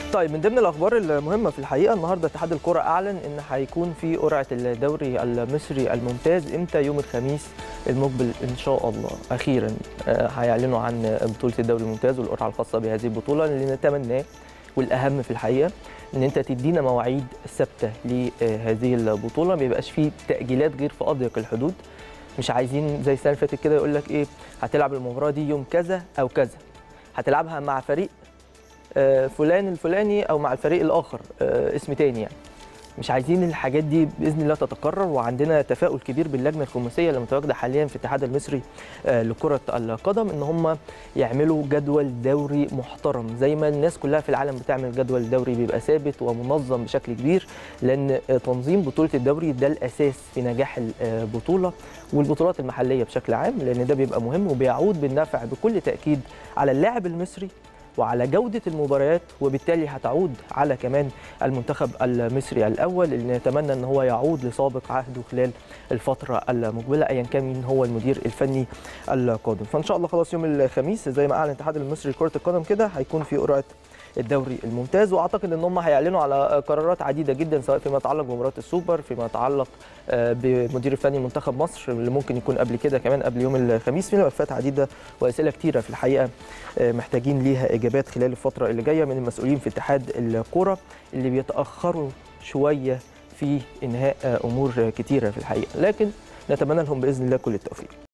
طيب من ضمن الاخبار المهمه في الحقيقه النهارده اتحاد الكره اعلن ان هيكون في قرعه الدوري المصري الممتاز امتى يوم الخميس المقبل ان شاء الله اخيرا آه، هيعلنوا عن بطوله الدوري الممتاز والقرعه الخاصه بهذه البطوله اللي نتمناه والاهم في الحقيقه ان انت تدينا مواعيد ثابته لهذه البطوله ما يبقاش فيه تاجيلات غير في اضيق الحدود مش عايزين زي السنه اللي فاتت كده يقول لك ايه هتلعب المباراه دي يوم كذا او كذا هتلعبها مع فريق آه، فلان الفلاني او مع الفريق الاخر آه، اسم تاني يعني مش عايزين الحاجات دي باذن الله تتكرر وعندنا تفاؤل كبير باللجنه الخماسيه اللي متواجده حاليا في الاتحاد المصري آه، لكره القدم ان هم يعملوا جدول دوري محترم زي ما الناس كلها في العالم بتعمل جدول دوري بيبقى ثابت ومنظم بشكل كبير لان آه، تنظيم بطوله الدوري ده الاساس في نجاح البطوله والبطولات المحليه بشكل عام لان ده بيبقى مهم وبيعود بالنفع بكل تاكيد على اللاعب المصري وعلى جودة المباريات وبالتالي هتعود على كمان المنتخب المصري الأول اللي نتمنى أن هو يعود لسابق عهده خلال الفترة المقبلة أيا كان مين هو المدير الفني القادم فإن شاء الله خلاص يوم الخميس زي ما أعلن الاتحاد المصري لكرة القدم كده هيكون في قرعة الدوري الممتاز واعتقد ان هم هيعلنوا على قرارات عديده جدا سواء فيما يتعلق بمباراه السوبر فيما يتعلق آه، بمدير الفني منتخب مصر اللي ممكن يكون قبل كده كمان قبل يوم الخميس في ملفات عديده واسئله كتيره في الحقيقه آه، محتاجين ليها اجابات خلال الفتره اللي جايه من المسؤولين في اتحاد الكره اللي بيتاخروا شويه في انهاء آه، امور كتيره في الحقيقه لكن نتمنى لهم باذن الله كل التوفيق